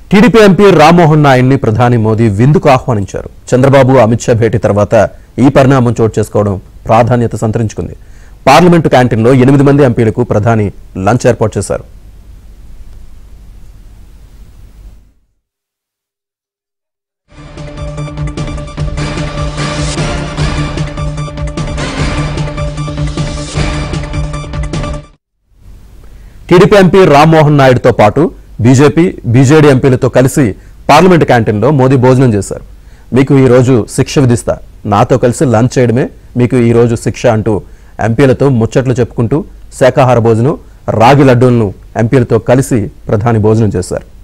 TDP MP Rammohan నాయుడిని ప్రధాని మోదీ విందుకు ఆహ్వానించారు చంద్రబాబు అమిత్ షా భేటీ తర్వాత ఈ పరిణామం చోటు చేసుకోవడం ప్రాధాన్యత సంతరించుకుంది పార్లమెంటు క్యాంటీన్లో ఎనిమిది మంది ఎంపీలకు ప్రధాని లంచ్ ఏర్పాటు చేశారు టీడీపీ ఎంపీ రామ్మోహన్ నాయుడుతో పాటు బీజేపీ బీజేడీ ఎంపీలతో కలిసి పార్లమెంట్ క్యాంటీన్లో మోదీ భోజనం చేశారు మీకు ఈ రోజు శిక్ష విధిస్తా నాతో కలిసి లంచ్ చేయడమే మీకు ఈ రోజు శిక్ష అంటూ ఎంపీలతో ముచ్చట్లు చెప్పుకుంటూ శాకాహార భోజనం రాగి లడ్డూలను ఎంపీలతో కలిసి ప్రధాని భోజనం చేశారు